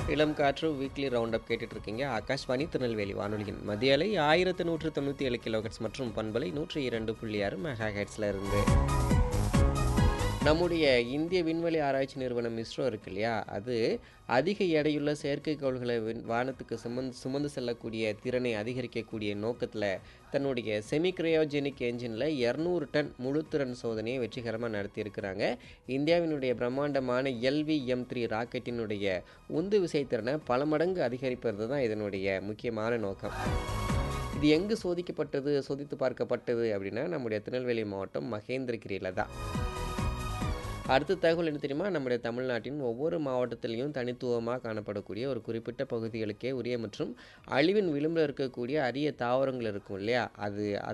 இளம் காற்று weekly round up கேட்டுட்டு இருக்கீங்க ஆகாஷ்வாணி திருநெல்வேலி வானொலியின் மதிய அலை ஆயிரத்து நூற்று தொண்ணூற்றி ஏழு கிலோஹெட்ஸ் மற்றும் பண்பலை நூற்றி இரண்டு புள்ளி ஆறு மெகா ஹெட்ஸில் இருந்து நம்முடைய இந்திய விண்வெளி ஆராய்ச்சி நிறுவனம் இஸ்ரோ இருக்கு இல்லையா அது அதிக எடையுள்ள செயற்கைக்கோள்களை விண் வானத்துக்கு சுமந்து சுமந்து செல்லக்கூடிய திறனை அதிகரிக்கக்கூடிய நோக்கத்தில் தன்னுடைய செமி கிரையோஜெனிக் என்ஜினில் இரநூறு டன் முழுத்திறன் சோதனையை வெற்றிகரமாக நடத்தியிருக்கிறாங்க இந்தியாவினுடைய பிரம்மாண்டமான எல்வி எம் த்ரீ ராக்கெட்டினுடைய உந்து விசைத்திறனை பல மடங்கு அதிகரிப்பது தான் இதனுடைய முக்கியமான நோக்கம் இது எங்கு சோதிக்கப்பட்டது சோதித்து பார்க்கப்பட்டது அப்படின்னா நம்முடைய திருநெல்வேலி மாவட்டம் மகேந்திரகிரியில் தான் அடுத்த தகவல் என்ன தெரியுமா நம்முடைய தமிழ்நாட்டின் ஒவ்வொரு மாவட்டத்திலையும் தனித்துவமாக காணப்படக்கூடிய ஒரு குறிப்பிட்ட பகுதிகளுக்கே உரிய மற்றும் அழிவின் விளிம்பில் இருக்கக்கூடிய அரிய தாவரங்கள் இருக்கும் இல்லையா அது